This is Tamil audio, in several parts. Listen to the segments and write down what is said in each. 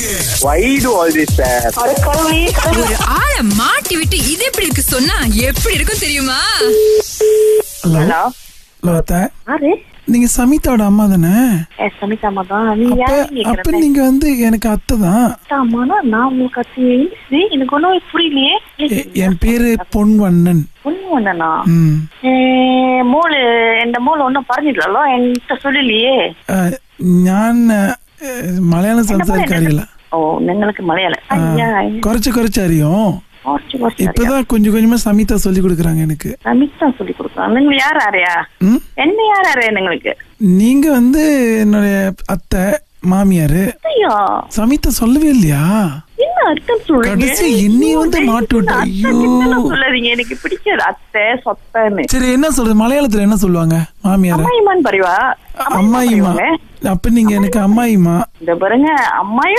Why do all this, sir? ஒரு ஆளை மாட்டி விட்டு இது எப்படி இருக்கு சொன்னா எப்படி இருக்கும் தெரியுமா ஹலோ ஹலோ ஹலோ அத்தை யாரு நீங்க சமிதாவோட அம்மா தானே ஏ சமிதா அம்மா தான் நீ அப்ப யாரு அப்ப கேக்குறேன் நீங்க வந்து எனக்கு அத்தை தான் அம்மானா நான் உங்களுக்கு அத்தி எழுந்துச்சு எனக்கு ஒன்றும் புரியலையே எ- என் பேரு பொன்வண்ணன் ஒண்ணு ஒண்ணுண்ணா ம் மூளு எந்த மூளு ஒன்றும் പറഞ്ഞില്ലല്ലോ എന്റെ சொல்லலையே அஹ், ഞാൻ அஹ், மலையாளம் സംസാരിക്കാറില്ല ഓ നിങ്ങൾക്ക് മലയാളം അയ്യാ കുറച്ച് കുറച്ച് അറിயும் കുറച്ച് കുറച്ച് അറിയാം இப்பதான் கொஞ்சம் கொஞ்சமா சமிதா சொல்லி கொடுக்குறாங்க எனக்கு சமிதா சொல்லி கொடுக்கலாம் നിങ്ങൾ யார் അറിയാ ம் என்ன யார் അറിയാ നിങ്ങൾക്ക് நீங்க வந்து என்னுடைய அத்தை மாமியாரு ஐயா சமிதா சொல்லவே இல்லையா என்ன அர்த்தம் சொல்றீங்க கடைசி என்னைய வந்து மாட்டி விட்ட. அத்தை ஐயோ. கிட்டலாம் சொல்லாதீங்க எனக்கு பிடிக்காது அத்தை சொத்தன்னு சரி என்ன சொல்றது மலையாளத்துல என்ன சொல்லுவாங்க மாமியாரு அம்மாயிமான்னு பரிவா அம்மாயிமா அப்ப நீங்க எனக்கு அம்மாயிமா இந்த பாருங்க அம்மாயி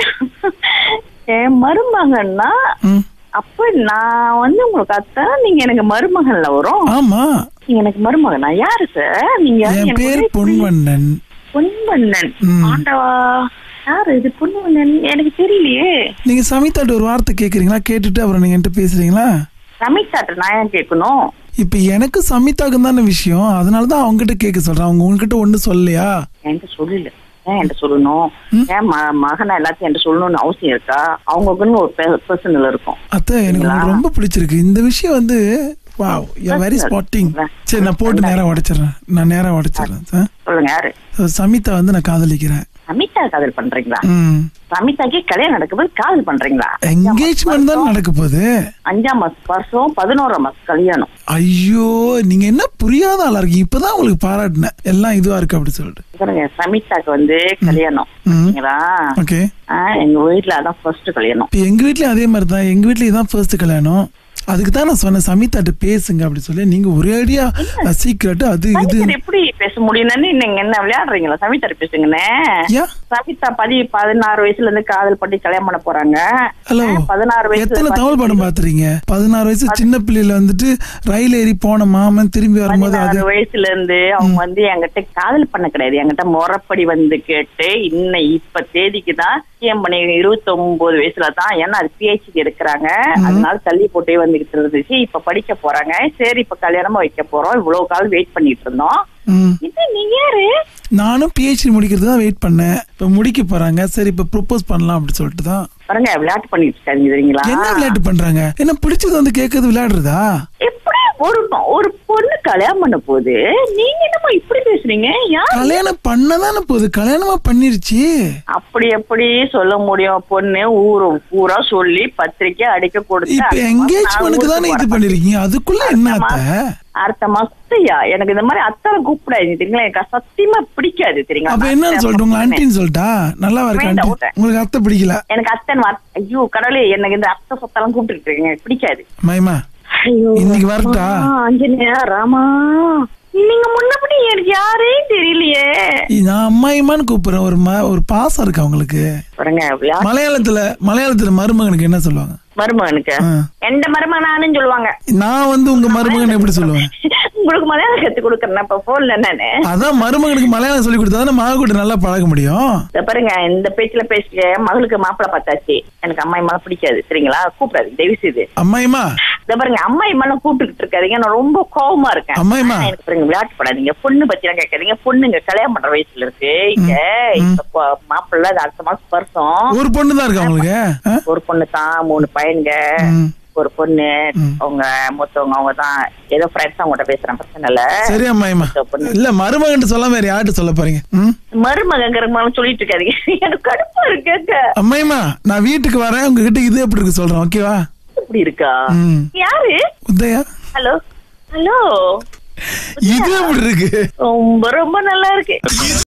என் மருமகன்னா ம் அப்ப நான் வந்து உங்களுக்கு அத்தை நீங்க எனக்கு மருமகன்ல வரும் ஆமா நீங்க எனக்கு மருமகனா யாரு சார் நீங்க யாரு? என் எனக்கு பேர் ஒரே புரியல. பொன்வண்ணன் பொன்வண்ணன் ம். ஆண்டவா யாரு இது பொன்வண்ணன் எனக்கு தெரியலையே நீங்க சமிதாட்ட ஒரு வார்த்தை கேக்குறீங்களா கேட்டுட்டு அப்புறம் நீங்க என்கிட்ட பேசுறீங்களா ரமிதாட்ட நான் ஏன் கேட்கணும் இப்ப எனக்கு சமிதாக்கு தானே விஷயம் அதனாலதான் அவங்க கிட்ட கேட்க சொல்றேன் அவங்க உங்ககிட்ட ஒண்ணு சொல்லலையா என்கிட்ட சொல்லல ஏன் என்கிட்ட சொல்லணும் ஏன் ம- மகனை எல்லாத்தையும் என்கிட்ட சொல்லணும்னு அவசியம் இருக்கா அவங்களுக்குன்னு ஒரு பர்சனல் இருக்கும் அத்தை எனக்கு உங்களுக்கு ரொம்ப பிடிச்சிருக்கு இந்த விஷயம் வந்து வாவ் யூ வெரி ஸ்பாட்டிங் சரி நான் போட்டு நேரா உடைச்சிடுறேன் நான் நேரா உடைச்சிடுறேன் சார் சொல்லுங்க யாரு So, சமிதா வந்து நான் காதலிக்கிறேன் அமிதா காதல் பண்றீங்களா ம் அமிதாக்கே கல்யாணம் நடக்கும்போது காதல் பண்றீங்களா என்கேஜ்மெண்ட் தான் நடக்க போகுது அஞ்சாம் மாசம் வருஷம் பதினோராம் மாசம் கல்யாணம் ஐயோ நீங்க என்ன புரியாத ஆளா இருக்கீங்க இப்பதான் உங்களுக்கு பாராட்டினேன் எல்லாம் இதுவா இருக்கு அப்படி சொல்லிட்டு பாருங்க சமிதாக்கு வந்து கல்யாணம் ம். சரிங்களா ஓகே ஆ, எங்க வீட்டுல அதான் ஃபர்ஸ்ட் கல்யாணம் இப்போ எங்க வீட்லயும் அதே மாதிரி தான் எங்க வீட்லயும் இதான் ஃபர்ஸ்ட் கல்யாணம் அதுக்கு தான் நான் சொன்னேன் சமிதாட்ட பேசுங்க அப்படி சொல்லி நீங்க ஒரேடியா சீக்கிரட் அது இது சமிதா எப்படி பேச முடியும்னு நீங்க என்ன விளையாடுறீங்களா சமிதா பேசுங்கண்ணே ஏன் சமிதா பதி பதினாறு வயசுல இருந்து காதல் பண்ணி கல்யாணம் பண்ண போறாங்க ஹலோ ஆ, பதினாறு வயசுல எத்தனை தமிழ் படம் பாத்துறீங்க பதினாறு வயசு சின்ன பிள்ளையில வந்துட்டு ரயில் ஏறி போன மாமன் திரும்பி வரும்போது அது பதினாறு வயசுல இருந்து அவங்க வந்து என்கிட்ட காதல் பண்ண கிடையாது என்கிட்ட முறைப்படி வந்து கேட்டு இன்னும் இப்ப தேதிக்கு தான் என் பண்ணி இருபத்தி ஒன்பது வயசுல தான் ஏன்னா அது பிஹெச்டி எடுக்கிறாங்க அதனால தள்ளி போட்டே வந்துகிட்டு இருந்துச்சு இப்ப படிக்க போறாங்க சரி இப்ப கல்யாணமா வைக்க போறோம் இவ்வளவு காலம் வெயிட் பண்ணிட்டு இருந்தோம் ம். இது நீ யாரு நானும் பிஹெச்டி முடிக்கிறது தான் வெயிட் பண்ணேன் இப்ப முடிக்க போறாங்க சரி இப்ப ப்ரொபோஸ் பண்ணலாம் அப்படி சொல்லிட்டு தான் பாருங்க விளையாட்டு பண்ணிட்டு இருக்காங்க தெரியுங்களா என்ன விளையாட்டு பண்றாங்க என்ன பிடிச்சது வந்து கேட்கறது விளையாடுறதா எப்படி ஒரு ஒரு பொண்ணு கல்யாணம் பண்ண போது நீங்க என்னமா இப்படி பேசுறீங்க யார் கல்யாணம் பண்ணதானே போகுது கல்யாணமா பண்ணிருச்சு அப்படி எப்படி சொல்ல முடியும் பொண்ணு ஊரு பூரா சொல்லி பத்திரிக்கை அடிக்க கொடுத்து இப்ப அடுத்த மாசம் என்கேஜ்மெண்ட்க்கு நான் தானே ஊருக்கு இது போறேன். பண்ணிருக்கீங்க அதுக்குள்ள என்ன அத்தை அடுத்த மாசத்தையா எனக்கு இந்த மாதிரி அத்தனை கூப்பிடாது தெரியுங்களா எனக்கு சத்தியமா பிடிக்காது தெரியுங்களா அப்ப என்னன்னு சொல்லிட்டு உங்க ஆன்டின்னு சொல்லிட்டா நல்லா இருக்கு வேண்டாம், ஆண்டி விட்டேன். உங்களுக்கு அத்தை பிடிக்கல எனக்கு அத்தன் வார்த்தை ஐயோ கடவுளே எனக்கு இந்த அத்தை சொத்தெல்லாம் கூப்பிட்டு இருக்கீங்க எனக்கு பிடிக்காது மைமா ஐயோ இன்னைக்கு வரட்டா ராமா, ஆஞ்சநேயா ராமா நீங்க முன்னப்படி எனக்கு யாரையும் தெரியலையே நான் அம்மாயிமான்னு கூப்பிடுறேன் ஒரு ம- ஒரு பாசம் இருக்கு அவங்களுக்கு பாருங்க யார் மலையாளத்துல மலையாளத்துல மருமகனுக்கு என்ன சொல்லுவாங்க மருமகனுக்கு ஆ. எந்த மருமகனானு சொல்லுவாங்க நான் வந்து உங்க மருமகன் எப்படி சொல்லுவேன் உங்களுக்கு மலையாளம் கத்து கொடுக்கறேன் இப்ப போன்ல நானு அதான் மருமகனுக்கு மலையாளம் சொல்லி கொடுத்தா தானே மக கூட நல்லா பழக முடியும் இத பாருங்க இந்த பேச்சுல பேசிக்க மகளுக்கு மாப்பிள்ளை பார்த்தாச்சு எனக்கு அம்மாயி மேல பிடிக்காது சரிங்களா கூப்பிடாது தயவு செய்து அம்மாயிமா இத பாருங்க அம்மாயி மேல கூப்பிட்டுக்கிட்டு இருக்காதீங்க நான் ரொம்ப கோவமா இருக்கேன் அம்மாயிம்மா. ஆனா, எனக்கு பாருங்க விளையாட்டு படாதீங்க பொண்ணு பத்தி எல்லாம் கேட்காதீங்க பொண்ணுங்க கல்யாணம் பண்ற வயசுல இருக்கு இங்க இப்ப பொ- மாப்பிள்ளை அது அடுத்த மாசம் வருஷம் ஒரு பொண்ணு தான் இருக்கா உங்களுக்கு ஆ? ஒரு பொண்ணு தான் மூணு பையனுங்க ம். ஒரு பொண்ணு ம். அவங்க மூத்தவங்க அவங்க தான் ஏதோ ஃப்ரெண்ட்ஸ் அவங்ககிட்ட பேசுறேன் பிரச்சனை இல்ல சரி அம்மாயிமா மூத்த பொண்ணு இல்ல மருமகன் சொல்லாம வேற யார்கிட்ட சொல்ல போறீங்க ம்? மருமகங்கிற மாதிரி சொல்லிட்டு இருக்காதீங்க எனக்கு கடுப்பா இருக்கு அம்மாயிமா நான் வீட்டுக்கு வரேன் உங்ககிட்ட இது எப்படி இருக்கு சொல்றேன் ஓகேவா இப்படி இருக்கா ம். யாரு உதயா ஹலோ ஹலோ இது எப்படி இருக்கு ரொம்ப ரொம்ப நல்லா இருக்கு